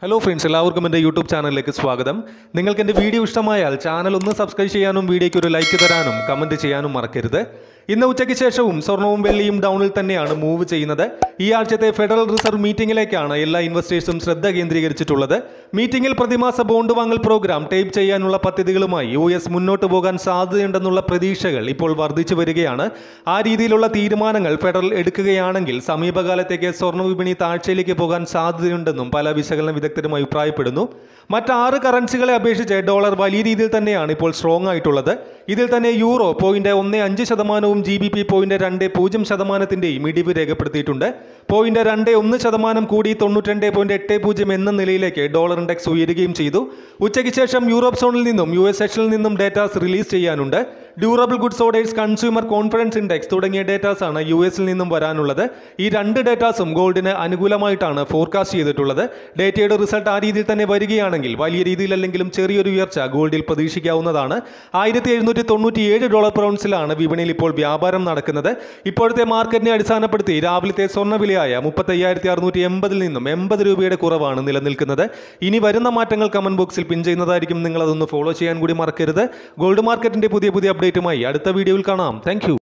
hello friends എല്ലാവർക്കും എൻ്റെ YouTube ചാനലിലേക്ക് സ്വാഗതം നിങ്ങൾക്ക് എൻ്റെ വീഡിയോ ഇഷ്ടമായാൽ ചാനൽ ഒന്ന് സബ്സ്ക്രൈബ് ചെയ്യാനും വീഡിയോയ്ക്ക് ഒരു ലൈക്ക് തരാനും കമൻറ്റ് ചെയ്യാനും മറക്കരുത് ഇന്ന് ഉച്ചയ്ക്ക് ശേഷവും സ്വർണവും വെള്ളിയും ഡൗണിൽ തന്നെയാണ് മൂവ് ചെയ്യുന്നത് ഈ ആഴ്ചത്തെ ഫെഡറൽ റിസർവ് മീറ്റിംഗിലേക്കാണ് എല്ലാ ഇൻവെസ്റ്റേഴ്സും ശ്രദ്ധ കേന്ദ്രീകരിച്ചിട്ടുള്ളത് മീറ്റിംഗിൽ പ്രതിമാസ ബോണ്ട് വാങ്ങൽ പ്രോഗ്രാം ടേപ്പ് ചെയ്യാനുള്ള പദ്ധതികളുമായി യു എസ് മുന്നോട്ട് പോകാൻ സാധ്യതയുണ്ടെന്നുള്ള പ്രതീക്ഷകൾ ഇപ്പോൾ വർദ്ധിച്ചു വരികയാണ് ആ രീതിയിലുള്ള തീരുമാനങ്ങൾ ഫെഡറൽ എടുക്കുകയാണെങ്കിൽ സമീപകാലത്തേക്ക് സ്വർണ്ണ വിപണി താഴ്ചയിലേക്ക് പോകാൻ സാധ്യതയുണ്ടെന്നും പല വിശകലന വിദഗ്ധരും അഭിപ്രായപ്പെടുന്നു മറ്റാറ് കറൻസികളെ അപേക്ഷിച്ച് ഡോളർ വലിയ രീതിയിൽ തന്നെയാണ് ഇപ്പോൾ സ്ട്രോങ് ആയിട്ടുള്ളത് ഇതിൽ തന്നെ യൂറോ പോയിന്റ് ഒന്ന് അഞ്ച് ശതമാനവും ജി ബി പി പോയിന്റ് രണ്ട് പൂജ്യം ശതമാനത്തിന്റെയും ഇടിവ് രേഖപ്പെടുത്തിയിട്ടുണ്ട് പോയിന്റ് രണ്ട് ഒന്ന് ശതമാനം കൂടി തൊണ്ണൂറ്റിരണ്ട് പോയിന്റ് എട്ട് പൂജ്യം എന്ന നിലയിലേക്ക് ഡോളർ ഇൻഡെക്സ് ഉയരുകയും ചെയ്തു ഉച്ചയ്ക്ക് ശേഷം യൂറോപ്പ് സോണിൽ നിന്നും യു എസ് സെക്ഷനിൽ നിന്നും ഡേറ്റാസ് റിലീസ് ചെയ്യാനുണ്ട് durable goods orders consumer confidence index തുടങ്ങിയ ഡേറ്റാസ് ആണ് യു എസിൽ നിന്നും വരാനുള്ളത് ഈ രണ്ട് ഡേറ്റാസും ഗോൾഡിന് അനുകൂലമായിട്ടാണ് ഫോർകാസ്റ്റ് ചെയ്തിട്ടുള്ളത് ഡേറ്റയുടെ റിസൾട്ട് ആ രീതിയിൽ തന്നെ വരികയാണെങ്കിൽ വലിയ രീതിയിലല്ലെങ്കിലും ചെറിയൊരു ഉയർച്ച ഗോൾഡിൽ പ്രതീക്ഷിക്കാവുന്നതാണ് ആയിരത്തി എഴുന്നൂറ്റി തൊണ്ണൂറ്റി ഏഴ് ഡോളർ പ്രൗൺസിലാണ് വിപണിയിൽ ഇപ്പോൾ വ്യാപാരം നടക്കുന്നത് ഇപ്പോഴത്തെ മാർക്കറ്റിനെ അടിസ്ഥാനപ്പെടുത്തി രാവിലത്തെ സ്വർണ്ണവിലയായ മുപ്പത്തയ്യായിരത്തി അറുന്നൂറ്റി എൺപതിൽ നിന്നും എൺപത് രൂപയുടെ കുറവാണ് നിലനിൽക്കുന്നത് ഇനി വരുന്ന മാറ്റങ്ങൾ കമന്റ് ബോക്സിൽ പിൻ ചെയ്യുന്നതായിരിക്കും നിങ്ങൾ അതൊന്ന് ഫോളോ ചെയ്യാൻ കൂടി മറക്കരുത് ഗോൾഡ് മാർക്കറ്റിന്റെ പുതിയ പുതിയ അപ്ഡേറ്റുമായി അടുത്ത വീഡിയോയിൽ കാണാം താങ്ക്